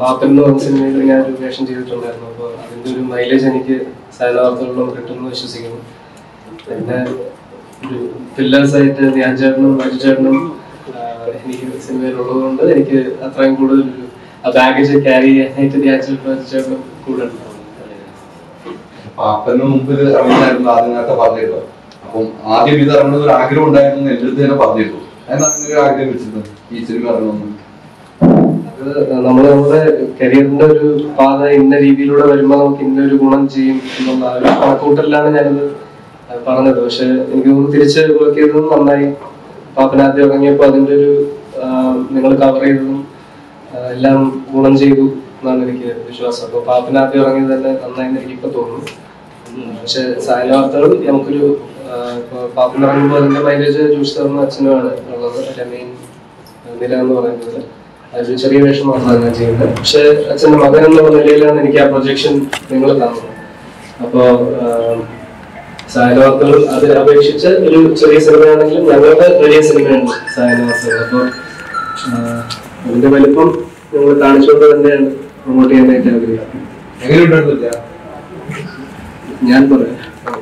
പാപ്പൻ എന്ന് പറഞ്ഞ സിനിമയിൽ ഞാൻ ഒരു വേഷം ചെയ്തിട്ടുണ്ടായിരുന്നു അപ്പോൾ അതിന്റെ ഒരു മൈലേജ് എനിക്ക് സകല വാർത്തകളിലും കിട്ടുമെന്ന് വിശ്വസിക്കുന്നു പിന്നെ ഒരു പില്ലേഴ്സ് ആയിട്ട് ധ്യാൻ ചേട്ടനും രാജു ചേട്ടനും ആഹ് എനിക്ക് സിനിമയിലുള്ളത് കൊണ്ട് എനിക്ക് അത്രയും കൂടുതൽ ഒരു ആ ബാഗേജ് ക്യാരി ചെയ്യാനായിട്ട് ധ്യാൻ ചേട്ടനും രാജു ചേട്ടനും കൂടെ ഉണ്ടാവും പാപ്പന് മുമ്പ് ഇത് ഇറങ്ങുന്നായിരുന്നു ആദ്യം നേരത്തെ പറഞ്ഞിരുന്നു അപ്പം ആദ്യം ഇത് ഇറങ്ങുന്നത് ഒരു ആഗ്രഹം ഉണ്ടായിരുന്നു എന്ന് എൻ്റെ അടുത്ത് തന്നെ പറഞ്ഞിരുന്നു എന്താണ് അങ്ങനെ ഒരു ആഗ്രഹം വെച്ചിരുന്നത് ഈ സിനിമ ഇറങ്ങണമെന്ന് അത് നമ്മൾ നമ്മുടെ കരിയറിന്റെ ഒരു പാത ഇന്ന രീതിയിലൂടെ വരുമ്പോൾ നമുക്ക് ഇന്ന ഒരു ഗുണം ചെയ്യും എന്നുള്ള ആ ഒരു കണക്കൂട്ടലിലാണ് ഞാനത് പറഞ്ഞത് പക്ഷെ എനിക്ക് തോന്നുന്നു തിരിച്ച് വർക്ക് ചെയ്തതും നന്നായി പാപ്പനാദ്യം ഇറങ്ങിയപ്പോൾ അതിന്റെ ഒരു നിങ്ങൾ കവർ ചെയ്തതും ആ, എല്ലാം ഗുണം ചെയ്തു എന്നാണ് എനിക്ക് വിശ്വാസം അപ്പോൾ പാപ്പനാദ്യം ഇറങ്ങിയത് തന്നെ നന്നായി എനിക്ക് ഇപ്പൊ തോന്നുന്നു പക്ഷെ സായന വാർത്തകൾ നമുക്കൊരു ആ, ഇപ്പൊ പാപ്പൻ ഇറങ്ങുമ്പോൾ അതിന്റെ മൈലേജ് ജൂസ് തരുന്ന അച്ഛനുമാണ് ഉള്ളത് രമീൻ നില എന്ന് പറയുന്നത് അതൊരു ചെറിയ വേഷം മാത്രമാണ് ഞാൻ ചെയ്യുന്നത് പക്ഷെ അച്ഛന്റെ മകൻ എന്നുള്ള നിലയിലാണ് എനിക്ക് ആ പ്രൊജക്ഷൻ നിങ്ങൾ കാണുന്നത് അപ്പോ സായന വാർത്തകൾ അത് അപേക്ഷിച്ച് ഒരു ചെറിയ സിനിമയാണെങ്കിലും ഞങ്ങളുടെ വലിയ സിനിമയാണ് സായന വാർത്തകൾ അപ്പോൾ അതിന്റെ വലിപ്പം ഞങ്ങൾ കാണിച്ചുകൊണ്ട് തന്നെയാണ് പ്രൊമോട്ട് ചെയ്യാനായിട്ട് ആഗ്രഹിക്കുന്നത് എങ്ങനെയുണ്ടായിരുന്നില്ല ഞാൻ പറയാം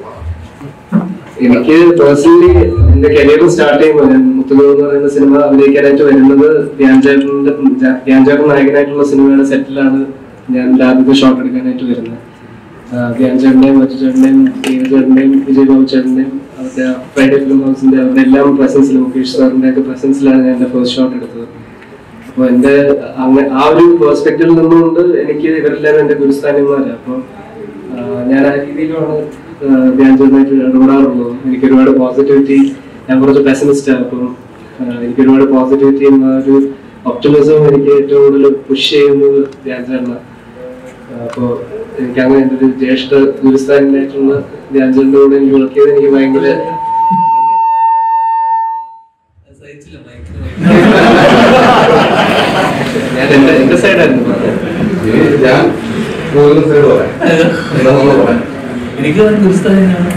എനിക്ക് പേഴ്സണലി എന്റെ കരിയർ സ്റ്റാർട്ട് ചെയ്യുമ്പോൾ ഞാൻ മുത്തുകോ എന്ന് പറയുന്ന സിനിമ അഭിനയിക്കാനായിട്ട് വരുന്നത് ധ്യാൻ ചേട്ടന്റെ ധ്യാൻ ചേട്ടൻ നായകനായിട്ടുള്ള സിനിമയുടെ സെറ്റിലാണ് ഞാൻ ആദ്യത്തെ ഷോട്ട് എടുക്കാനായിട്ട് വരുന്നത് ആഹ് ധ്യാൻ ചേട്ടന്റെയും മറ്റു ചേട്ടന്റെയും ദേവ ചേട്ടന്റെയും വിജയ് ബാബു ചേട്ടന്റെയും അവരുടെ ഫ്രൈഡേ ഫിലിം ഹൗസിന്റെ അവരുടെ എല്ലാം പ്രസൻസിൽ മുകേഷ് സാറിന്റെ ഒക്കെ പ്രസൻസിലാണ് ഞാൻ എന്റെ ഫസ്റ്റ് ഷോട്ട് എടുത്തത് അപ്പൊ എന്റെ അങ്ങ ആ ഒരു പെർസ്പെക്റ്റീവിൽ നിന്നുകൊണ്ട് എനിക്ക് ഇവരെല്ലാം എന്റെ ഗുരുസ്ഥാനന്മാരാണ് അപ്പൊ ആഹ് ഞാൻ ആ രീതിയിലാണ് ആഹ് ധ്യാൻ ചേട്ടനായിട്ട് ഇടപെടാറുള്ളത് എനിക്ക് ഒരുപാട് പോസിറ്റിവിറ്റി ഞാൻ കുറച്ച് പെസമിസ്റ്റ് അപ്പം ആഹ് എനിക്ക് ഒരുപാട് പോസിറ്റിവിറ്റിയും ആ ഒരു ഒപ്റ്റിമിസവും എനിക്ക് ഏറ്റവും കൂടുതൽ പുഷ് ചെയ്യുന്നത് ധ്യാൻ ചേട്ടനാണ് അപ്പോ എനിക്ക് അങ്ങനെ എൻ്റെ ഒരു ജ്യേഷ്ഠ ഗുരുസ്ഥാനായിട്ടുള്ള ധ്യാൻ ചേട്ടൻ്റെ കൂടെ എനിക്ക് വർക്ക് ചെയ്ത് എനിക്ക് ഭയങ്കര ഞാൻ എന്റെ എന്റെ സൈഡായിരുന്നു പറഞ്ഞത് ഇനി ഞാൻ പോകുന്ന സൈഡ് പറയാം എന്താണെന്ന് പറയാം എനിക്ക് ഭയങ്കര ഉത്സാഹമാണ്.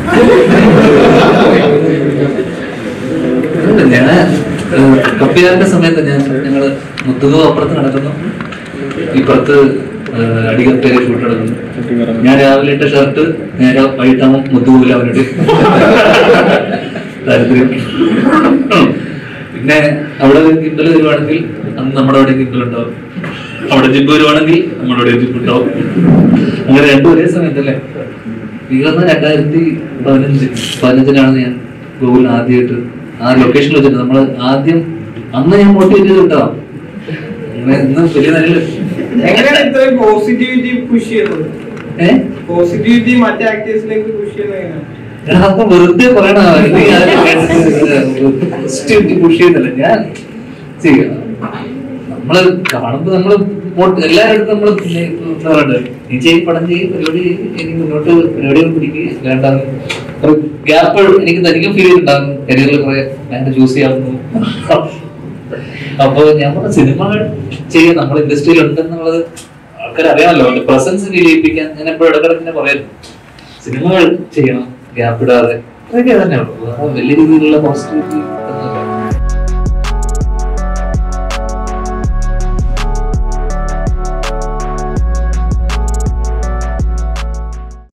ഉണ്ട്. ഞാൻ കപ്പിയാറിന്റെ സമയത്ത് ഞാൻ ഞങ്ങള് മുത്തുകോ അപ്പുറത്ത് നടക്കുന്നു ഇപ്പുറത്ത് അടികപ്പേര് ഷൂട്ട് നടക്കുന്നു ഞാൻ രാവിലെ ഇട്ട ഷർട്ട് നേരെ വൈകിട്ടാകുമ്പോൾ മുത്തുകൂല അവരുടെ താല്പര്യം പിന്നെ അവിടെ കിമ്പൽ വരുവാണെങ്കിൽ അന്ന് നമ്മുടെ അവിടെ കിമ്പൽ ഉണ്ടാവും അവിടെ ജിബ് വരുവാണെങ്കിൽ നമ്മുടെ അവിടെ ജിബ് ഉണ്ടാവും അങ്ങനെ രണ്ടും ഒരേ സമയത്തല്ലേ തീർന്ന രണ്ടായിരത്തി പതിനഞ്ച് പതിനഞ്ചിലാണ് ഞാൻ ഗൂഗിളിൽ ആദ്യമായിട്ട് ആ ലൊക്കേഷനിൽ വെച്ചിട്ട് നമ്മൾ ആദ്യം അന്ന് ഞാൻ മോട്ടിവേറ്റ് ചെയ്തിട്ടാ അങ്ങനെ ഇന്ന് വലിയ നിലയിൽ എങ്ങനെയാണ് ഇത്രയും പോസിറ്റിവിറ്റി പുഷ് ചെയ്യുന്നത് ഏഹ് പോസിറ്റിവിറ്റി മറ്റേ ആക്ടേഴ്സിലേക്ക് പുഷ് ചെയ്യുന്നത് എങ്ങനെയാണ് എടാ, അതൊക്കെ വെറുതെ പറയണ പുഷ് ചെയ്യുന്നില്ല ഞാൻ ചെയ്യാം നമ്മള് കാണുമ്പോ നമ്മള് മോട്ട്- എല്ലാവരും നമ്മൾ എന്താ പറയണ്ടത് നീ ചെയ്യും പടം ചെയ്യും പരിപാടി ചെയ്യും എനിക്ക് മുന്നോട്ട് പരിപാടികൾ പിടിക്കുക അല്ലാണ്ട് ഒരു ഗ്യാപ്പ് എനിക്ക് തനിക്കും ഫീൽ ചെയ്തിട്ടുണ്ടാകും കരിയറിൽ കുറെ ഭയങ്കര ചൂസ് ചെയ്യാവുന്നു അപ്പൊ ഞാൻ പറഞ്ഞ സിനിമകൾ ചെയ്യാൻ നമ്മൾ ഇൻഡസ്ട്രിയിൽ ഉണ്ടെന്നുള്ളത് ആൾക്കാർ അറിയാമല്ലോ അവന്റെ പ്രസൻസ് ഫീൽ ചെയ്യിപ്പിക്കാൻ ഞാൻ എപ്പോഴും ഇടക്കിടക്കിനെ പറയുന്നു സിനിമകൾ ചെയ്യണം ഗ്യാപ്പ് ഇടാതെ അതൊക്കെ തന്നെ ഉള്ളൂ വേറെ വലിയ രീതിയിലുള്ള പോസിറ്റിവിറ്റി